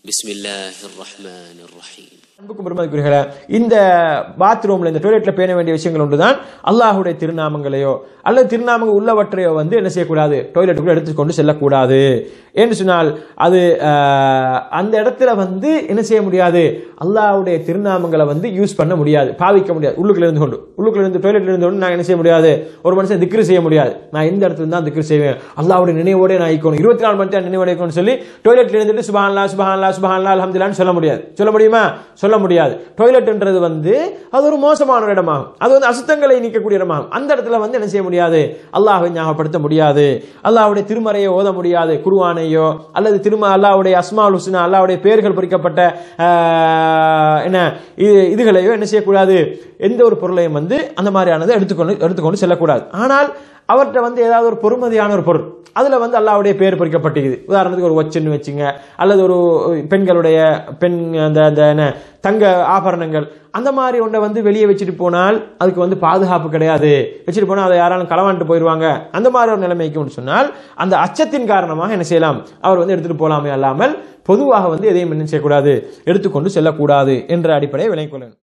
بسم الله الرحمن الرحيم அன்புக்கும் பெருமதிக்குரியர்களே இந்த பாத்ரூம்ல இந்த டாய்லெட்ல பேண வேண்டிய விஷயங்கள் ஒன்றுதான் அல்லாஹுடைய திருநாமங்களையோ அல்லது திருநாமங்கள் உள்ளவற்றையோ வந்து என்ன செய்யக்கூடாது டாய்லெட்டுக்குள்ள எடுத்துக்கொண்டு செல்லக்கூடாது என்று சொன்னால் அது ஆஹ், அந்த இடத்துல வந்து என்ன செய்ய முடியாது அல்லாஹ்வுடைய திருநாமங்களை வந்து யூஸ் பண்ண முடியாது பாவிக்க முடியாது உள்ளுக்குள்ள இருந்து கொண்டு உள்ளுக்குள்ள இருந்து டாய்லெட்ல இருந்து கொண்டு நான் என்ன செய்ய முடியாது ஒரு மனுஷன் திக்ரு செய்ய முடியாது நான் எந்த இடத்துல தான் திக்ரு செய்வேன் அல்லாஹ்வுடைய நினைவோட நான் இருக்கணும் இருபத்தி நாலு மணி நேரம் நினைவோட இருக்கணும்னு சொல்லி டாய்லெட்ல இருந்துட்டு சுபஹானல்லாஹ் சுபஹானல்லாஹ் சுபஹானல்லாஹ் அல்ஹம்துலில்லாஹ்னு சொல்ல முடியாது சொல்ல முடியுமா சொல்ல முடியாது டாய்லெட்ன்றது வந்து அது ஒரு மோசமான ஒரு இடமாகும் அது வந்து அசுத்தங்களை நீக்கக்கூடிய இடமாகும் அந்த இடத்துல வந்து என்ன செய்ய முடியாது அல்லாஹ்வை ஞாபகப்படுத்த முடியாது அல்லாஹ்வுடைய திருமறையை ஓத முடியாது குருவானையோ அல்லது திரும அல்லாஹ்வுடைய அஸ்மால் ஹுஸ்னா அல்லாஹ்வுடைய பெயர்கள் பொறிக்கப்பட்ட ஆஹ், என்ன இது- இதுகளையோ என்ன செய்யக்கூடாது எந்த ஒரு பொருளையும் வந்து அந்த மாதிரியானதை எடுத்துக்கொண்டு எடுத்துக்கொண்டு செல்லக்கூடாது ஆனால் அவர்கிட்ட வந்து ஏதாவது ஒரு பொறுமதியான ஒரு பொருள் அதுல வந்து அல்லாஹ்வுடைய பேர் பொறிக்கப்பட்டிருக்குது உதாரணத்துக்கு ஒரு ஒச்சன்னு வச்சுங்க அல்லது ஒரு பெண்களுடைய பெண் அந்த அந்த என்ன தங்க ஆபரணங்கள் அந்த மாதிரி ஒன்றை வந்து வெளியே வச்சுட்டு போனால் அதுக்கு வந்து பாதுகாப்பு கிடையாது வச்சுட்டு போனால் அதை யாராலும் களவாண்டு போயிடுவாங்க அந்த மாதிரி ஒரு நிலைமைக்கு சொன்னால் அந்த அச்சத்தின் காரணமாக என்ன செய்யலாம் அவர் வந்து எடுத்துட்டு போலாமே அல்லாமல் பொதுவாக வந்து எதையும் என்ன செய்யக்கூடாது எடுத்துக்கொண்டு செல்லக்கூடாது என்ற அடிப்படையை விளங்கிக் கொள்ளுங்கள்